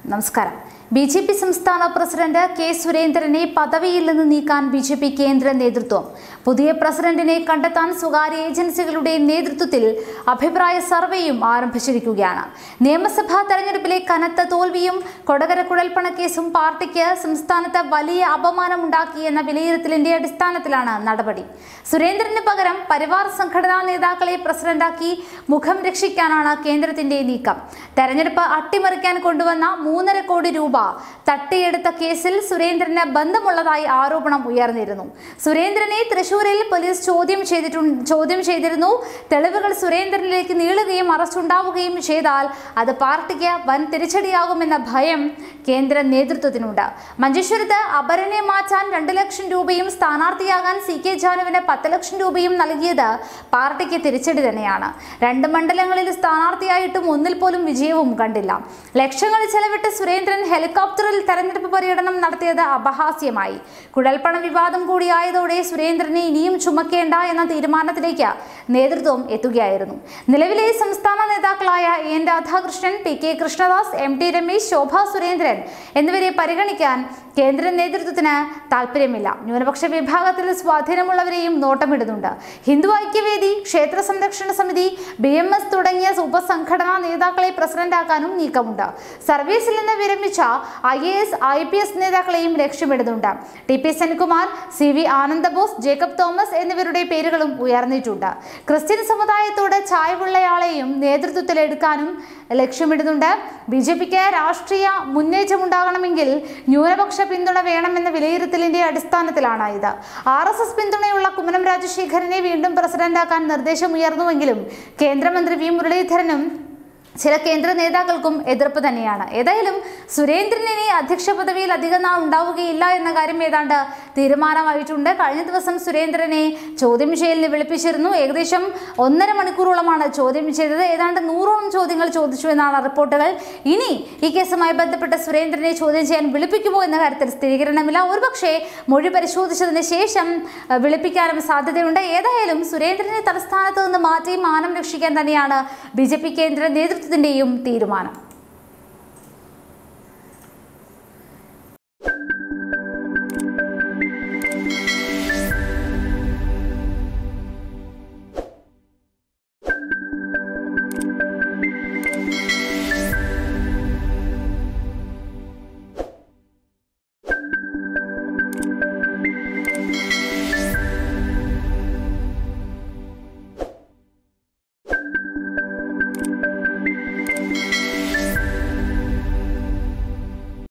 നമസ്കാരം ബി ജെ പി സംസ്ഥാന പ്രസിഡന്റ് കെ സുരേന്ദ്രനെ പദവിയിൽ നിന്ന് നീക്കാൻ ബി ജെ പി കേന്ദ്ര നേതൃത്വം പുതിയ പ്രസിഡന്റിനെ കണ്ടെത്താൻ സ്വകാര്യ ഏജൻസികളുടെ നേതൃത്വത്തിൽ അഭിപ്രായ സർവേയും ആരംഭിച്ചിരിക്കുകയാണ് നിയമസഭാ തെരഞ്ഞെടുപ്പിലെ കനത്ത തോൽവിയും കൊടകര കുഴൽപ്പണ കേസും പാർട്ടിക്ക് സംസ്ഥാനത്ത് വലിയ അപമാനമുണ്ടാക്കി എന്ന വിലയിരുത്തലിന്റെ അടിസ്ഥാനത്തിലാണ് നടപടി സുരേന്ദ്രന് പകരം പരിവാർ സംഘടനാ നേതാക്കളെ പ്രസിഡന്റാക്കി മുഖം രക്ഷിക്കാനാണ് കേന്ദ്രത്തിന്റെ നീക്കം തെരഞ്ഞെടുപ്പ് അട്ടിമറിക്കാൻ കൊണ്ടുവന്ന മൂന്നര കോടി രൂപ തട്ടിയെടുത്ത കേസിൽ സുരേന്ദ്രന് ബന്ധമുള്ളതായി ആരോപണം ഉയർന്നിരുന്നു സുരേന്ദ്രനെ തൃശൂരിൽ പോലീസ് ചോദ്യം ചെയ്തിട്ടു ചോദ്യം ചെയ്തിരുന്നു തെളിവുകൾ സുരേന്ദ്രനിലേക്ക് നീളുകയും അറസ്റ്റ് ഉണ്ടാവുകയും ചെയ്താൽ അത് പാർട്ടിക്ക് വൻ തിരിച്ചടിയാകുമെന്ന ഭയം കേന്ദ്ര നേതൃത്വത്തിനുണ്ട് മഞ്ചേശ്വരത്ത് അപരനെ മാറ്റാൻ രണ്ട് ലക്ഷം രൂപയും സ്ഥാനാർത്ഥിയാകാൻ സി കെ ജാനുവിന് പത്ത് ലക്ഷം രൂപയും നൽകിയത് പാർട്ടിക്ക് തിരിച്ചടി തന്നെയാണ് രണ്ട് മണ്ഡലങ്ങളിൽ സ്ഥാനാർത്ഥിയായിട്ടും ഒന്നിൽ പോലും വിജയവും കണ്ടില്ല ലക്ഷങ്ങൾ ചെലവിട്ട് സുരേന്ദ്രൻ ഹെലികോപ്റ്ററിൽ തെരഞ്ഞെടുപ്പ് പര്യടനം നടത്തിയത് അപഹാസ്യമായി കുഴൽപ്പണ വിവാദം കൂടിയായതോടെ സുരേന്ദ്രനെ ഇനിയും ചുമക്കേണ്ട എന്ന തീരുമാനത്തിലേക്ക് നേതൃത്വം എത്തുകയായിരുന്നു നിലവിലെ സംസ്ഥാന നേതാക്കളായ N Radhakrishnan P K Krishnadas M T Ramesh Sobha Surendran എന്നിവരെ പരിഗണിക്കാൻ കേന്ദ്ര നേതൃത്വത്തിന് താല്പര്യമില്ല ന്യൂനപക്ഷ വിഭാഗത്തിൽ സ്വാധീനമുള്ളവരെയും നോട്ടമിടുന്നുണ്ട് ഹിന്ദു ഐക്യവേദി ക്ഷേത്ര സംരക്ഷണ സമിതി ബി എം എസ് തുടങ്ങിയ ഉപസംഘടനാ നേതാക്കളെ പ്രസിഡന്റാക്കാനും നീക്കമുണ്ട് സർവീസിൽ നിന്ന് വിരമിച്ച ഐ എ എസ് ഐ പി എസ് നേതാക്കളെയും ലക്ഷ്യമിടുന്നുണ്ട് T P Senkumar C V Anandabose Jacob Thomas എന്നിവരുടെ പേരുകളും ഉയർന്നിട്ടുണ്ട് ക്രിസ്ത്യൻ സമുദായത്തോട് ചായവുള്ളയാളെയും നേതൃത്വത്തിലെടുക്കാനും ലക്ഷ്യമിടുന്നുണ്ട് ബി ജെ പിക്ക് രാഷ്ട്രീയ മുന്നേറ്റമുണ്ടാകണമെങ്കിൽ ന്യൂനപക്ഷ പിന്തുണ വേണമെന്ന വിലയിരുത്തലിന്റെ അടിസ്ഥാനത്തിലാണ് ഇത് ആർ എസ് എസ് പിന്തുണയുള്ള കുമ്മനം രാജശേഖരനെ വീണ്ടും പ്രസിഡന്റാക്കാൻ നിർദ്ദേശമുയർന്നുവെങ്കിലും കേന്ദ്രമന്ത്രി വി മുരളീധരനും ചില കേന്ദ്ര നേതാക്കൾക്കും എതിർപ്പ് തന്നെയാണ് ഏതായാലും സുരേന്ദ്രൻ ഇനി അധ്യക്ഷ പദവിയിൽ അധികം നാൾ ഉണ്ടാവുകയില്ല എന്ന കാര്യം ഏതാണ്ട് തീരുമാനമായിട്ടുണ്ട് കഴിഞ്ഞ ദിവസം സുരേന്ദ്രനെ ചോദ്യം ചെയ്യലിന് വിളിപ്പിച്ചിരുന്നു ഏകദേശം ഒന്നര മണിക്കൂറോളമാണ് ചോദ്യം ചെയ്തത് ഏതാണ്ട് നൂറോളം ചോദ്യങ്ങൾ ചോദിച്ചു എന്നാണ് റിപ്പോർട്ടുകൾ ഇനി ഈ കേസുമായി ബന്ധപ്പെട്ട് സുരേന്ദ്രനെ ചോദ്യം ചെയ്യാൻ വിളിപ്പിക്കുമോ എന്ന കാര്യത്തിൽ സ്ഥിരീകരണമില്ല ഒരുപക്ഷെ മൊഴി പരിശോധിച്ചതിന് ശേഷം അഹ്, വിളിപ്പിക്കാനും സാധ്യതയുണ്ട് ഏതായാലും സുരേന്ദ്രനെ തലസ്ഥാനത്ത് നിന്ന് മാറ്റി മാനം രക്ഷിക്കാൻ തന്നെയാണ് ബി കേന്ദ്ര നേതൃത്വത്തിന്റെയും തീരുമാനം